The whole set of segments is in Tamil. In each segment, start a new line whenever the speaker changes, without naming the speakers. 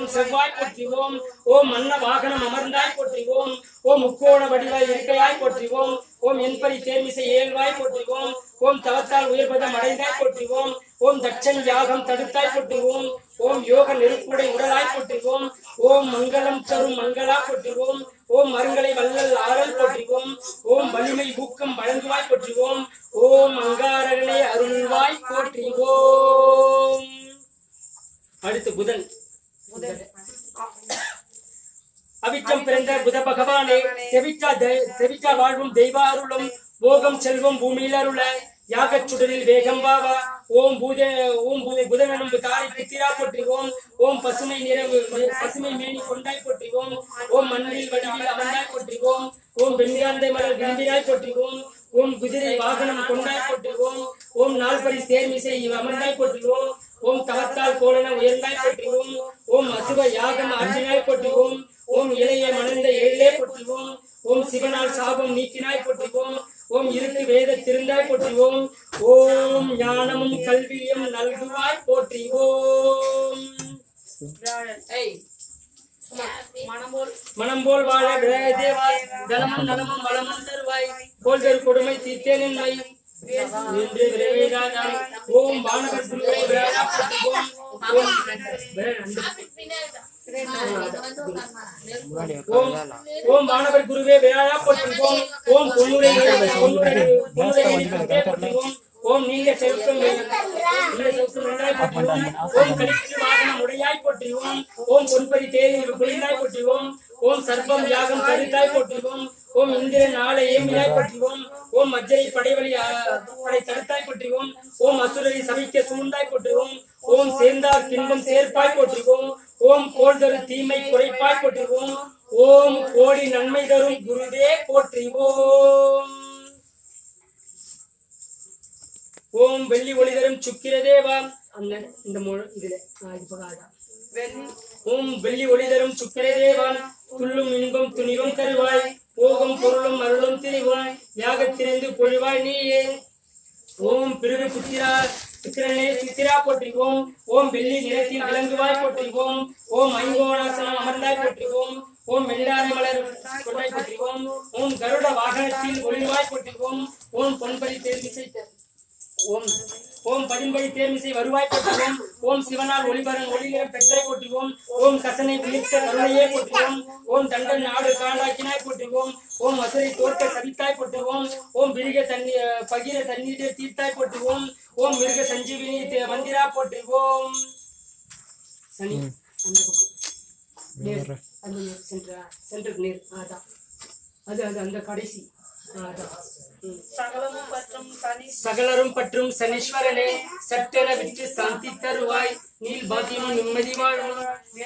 ஓம் செவ்வாய் போற்றிவோம் ஓம் மன்ன வாகனம் அமர்ந்தாய் போற்றிவோம் ஓம் முக்கோண வடிவாய் இருக்கையாய் போற்றிவோம் ஓம் என்பரி தேர்மிசை ஏழ்வாய் போற்றிவோம் ஓம் தவத்தால் உயர்பதம் அடைந்தாய் போற்றிவோம் ஓம் தட்சன் யாகம் தடுத்தாய் போற்றுவோம் ஓம் யோக நெருப்புடை உடலாய் போற்றுவோம் ஓம் மங்களம் தரும் மங்களா போற்றுவோம் ஓம் மருங்களை வள்ளல் ஆறல் போற்றுவோம் ஓம் வலிமை ஊக்கம் வழங்குவாய் போற்றுவோம் ஓம் அங்காரகனை அருள்வாய் போற்றுவோம் அடுத்து புதன் அவிட்டம் பிறந்த புத பகவானே தெவிட்டா தெ- தெவிட்டா வாழ்வும் தெய்வ அருளும் போகம் செல்வம் பூமியில் அருள யாகச் சுடரில் வேகம் வாவா ஓம் பூத ஓம் பூ- புதனனும் தாரை பித்திரா போற்றுவோம் ஓம் பசுமை நிறவு பசுமை மேனி கொண்டாய் போற்றுவோம் ஓம் மண்ணில் வடிவில் அமர்ந்தாய் போற்றுவோம் ஓம் வெண்காந்தை மலர் விரும்பினாய் போற்றுவோம் ஓம் குதிரை வாகனம் கொண்டாய் போற்றுவோம் ஓம் நால்பரி சேர்மிசை அமர்ந்தாய் போற்றுவோம் ஓம் தவத்தால் கோலன உயர்ந்தாய் போற்றுவோம் ஓம் அசுவ யாகம் ஆற்றினாய் போற்றுவோம் ஓம் இளைய மணந்த எழிலே போற்றுவோம் ஓம் சிவனால் சாபம் நீக்கினாய் போற்றுவோம் ஓம் இருக்கு வேத திருந்தாய் போற்றுவோம் ஓம் ஞானமும் கல்வியும் நல்குவாய் போற்றுவோம் மனம் போல் வாழ விழாய தேவாய் தனமும் நலமும் வளமும் தருவாய் போல் தரு கொடுமை தீர்த்தேன் என்னை என்று விரைவேதாதாய் ஓம் வானவர் குருவை விழா போற்றுவோம் ஓம் ஓம் ஓம் வானவர் குருவே விழா போற்றுவோம் ஓம் பொன்னுரை பொன்னுரை பொன்னுரை வெளிப்பட்டே போற்றுவோம் ஓம் நீங்க செலுத்தும் நீங்க செலுத்தும் நன்றாய் போற்றுவோம் ஓம் கலிற்று வாகனம் உடையாய் போற்றுவோம் ஓம் பொன்பரி தேரில் புரிந்தாய் போற்றுவோம் ஓம் சர்ப்பம் யாகம் கருத்தாய் போற்றுவோம் ஓம் இந்திரன் நாளை ஏமியாய் போற்றுவோம் ஓம் மஜ்ஜரை படைவழி அஹ், படை தடுத்தாய் போற்றுவோம் ஓம் அசுரரை சபிக்க சூழ்ந்தாய் போற்றுவோம் ஓம் சேர்ந்தார் தின்பம் சேர்ப்பாய் போற்றுவோம் ஓம் கோள் தரும் தீமை குறைப்பாய் போற்றுவோம் ஓம் கோடி நன்மை தரும் குருவே போற்றுவோம் ஓம் வெள்ளி ஒளி தரும் சுக்கிரதேவா அந்த இந்த மொழி இதுல ஆ, இது பகாதா ஓம் வெள்ளி ஒளி தரும் சுக்கிரதேவான் துள்ளும் இன்பம் துணிவும் தருவாய் போகும் பொருளும் அருளும் திரிவும் யாகத்திலிருந்து பொழிவாய் நீயே ஓம் பிறகு புத்திரா புத்திரனே சித்திரா போற்றிவோம் ஓம் வெள்ளி நிறத்தில் விளங்குவாய் போற்றிவோம் ஓம் ஐங்கோணாசனம் அமர்ந்தாய் போற்றிவோம் ஓம் வெள்ளார மலர் கொண்டாய் போற்றிவோம் ஓம் கருட வாகனத்தில் ஒளிவாய் போற்றிவோம் ஓம் பொன்பரி தேர்விசை ஓம் ஓம் பதின்படி தேர்மிசை வருவாய் போற்றுவோம் ஓம் சிவனால் ஒளிபரன் ஒளிநிறம் பெற்றாய் போற்றுவோம் ஓம் கசனை உயிர்த்த கருணையே போற்றுவோம் ஓம் தண்டன் நாடு காண்டாக்கினாய் போற்றுவோம் ஓம் அசுரை தோற்க சவித்தாய் போற்றுவோம் ஓம் விருக தண்ணி பகிர தண்ணீரை தீர்த்தாய் போற்றுவோம் ஓம் மிருக சஞ்சீவினி தே- மந்திரா போற்றுவோம் சனி அந்த பக்கம் நேர் அந்த நேர் சென்டர் சென்டருக்கு நேர் அதான் அது அது அந்த கடைசி ஆ, அதான் ம்.
சகலமும் பற்றும் சனி
சகலரும் பற்றும் சனீஸ்வரனே சட்டென விட்டு சாந்தி தருவாய் நீல் பாத்தியமும் நிம்மதி வாழும்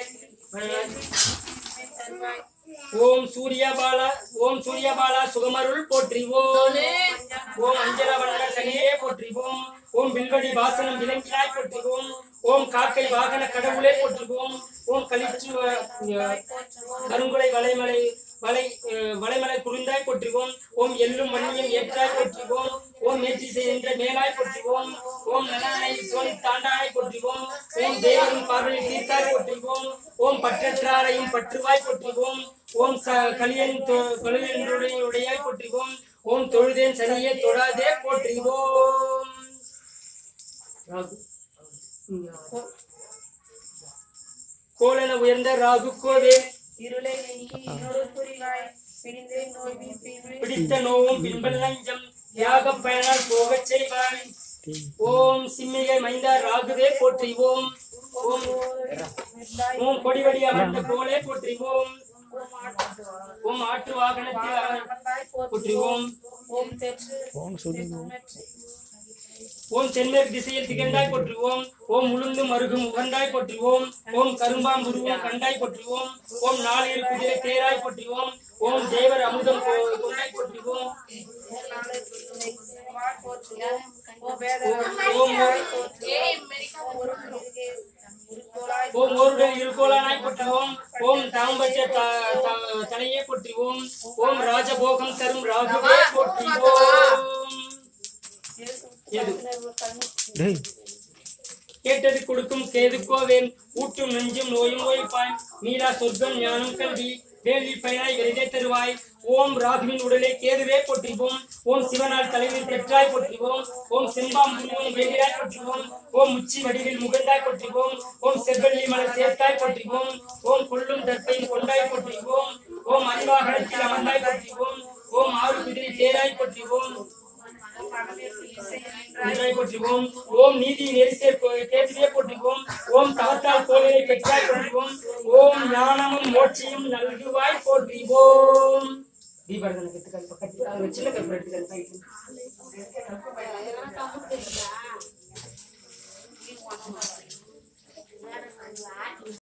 தருவாய்
ஓம் சூரியபாலா ஓம் சூரியபாலா சுகமருள் போற்றிவோம் ஓம் அஞ்சல வண்ண சனியே போற்றிவோம் ஓம் வில்வடி வாசனம் விலங்கினாய் போற்றுவோம் ஓம் காக்கை வாகன கடவுளே போற்றுவோம் ஓம் கலிச்சு அஹ், கருங்குலை வளைமலை வளை அஹ், வளைமலை குறுந்தாய் போற்றுவோம் ஓம் எள்ளும் மண்ணியும் ஏற்றாய் போற்றுவோம் ஓம் ஏற்றி செய்கின்ற மேலாய் போற்றுவோம் ஓம் நலனை சோனி தாண்டாய் போற்றுவோம் ஓம் தேவரும் பார்வை தீர்த்தாய் போற்றுவோம் ஓம் பற்றற்றாரையும் பற்றுவாய் போற்றுவோம் ஓம் ச கலியன் கலியனுடைய போற்றுவோம் ஓம் தொழுதேன் சனியே தொழாதே போற்றுவோம் ராகு இங்க வா. கோலென உயர்ந்த ராகு கோவே
இருளை நீங்கி இன்னொரு புரிவாய் பிரிந்தே நோய் தீமை
பிடித்த நோவும் பின்பல் நஞ்சம் யாக பயனால் போகச் செய்வாய் ஓம் சிம்மிகை மைந்தா ராகுவே போற்றிவோம் ஓம் ஓம் கொடிவடி அமர்ந்த கோலே போற்றிவோம் ஓம் ஆற்று வாகனத்தில் அமர் போற்றிவோம்
ஓம் தெற்று
ஓம் தென்மேற்கு திசையில் திகழ்ந்தாய் போற்றுவோம் ஓம் உளுந்து மருகும் உகந்தாய் போற்றுவோம் ஓம் கரும்பாம்புருவும் கண்டாய் போற்றுவோம் ஓம் நாளில் குதிரை தேராய் போற்றுவோம் ஓம் தேவர் அமுதம் கொ- கொண்டாய் போற்றுவோம் ஓம் ஓம் ஓருடன் இருகோலானாய் போற்றுவோம் ஓம் தாம்பச்ச த- த- தலையே போற்றுவோம் ஓம் ராஜபோகம் தரும் ராகுவே போற்றுவோம் எது கேட்டது கொடுக்கும் கேதுக்கோவே ஊட்டும் நெஞ்சும் நோயும் ஓய்ப்பாய் மீளா சொர்க்கம் ஞானம் கல்வி வேள்வி பயனாய் விரைதே தருவாய் ஓம் ராகுவின் உடலை கேதுவே போற்றிவோம் ஓம் சிவனால் தலைவில் பெற்றாய் போற்றிவோம் ஓம் செம்பாம் முருகன் வேகிறாய் போற்றிவோம் ஓம் உச்சி வடிவில் முகந்தாய் போற்றிவோம் ஓம் செவ்வள்ளி மலர் சேர்த்தாய் போற்றிவோம் ஓம் கொள்ளும் தற்பையின் கொண்டாய் போற்றிவோம் ஓம் அறிவாகத்தில் அமர்ந்தாய் போற்றிவோம் ஓம் ஆறு குதிரை தேராய் போற்றிவோம் நன்றாய் போற்றுவோம் ஓம் நீதி நெரிசே கேட்டிலே போற்றுவோம் ஓம் தவத்தால் கோவிலை பெற்றாய் போற்றுவோம் ஓம் ஞானமும் மோட்சியும் நல்குவாய் போற்றுவோம் தீபாவளி கட்டு கட்டு அது சின்ன கப்பு எடுத்து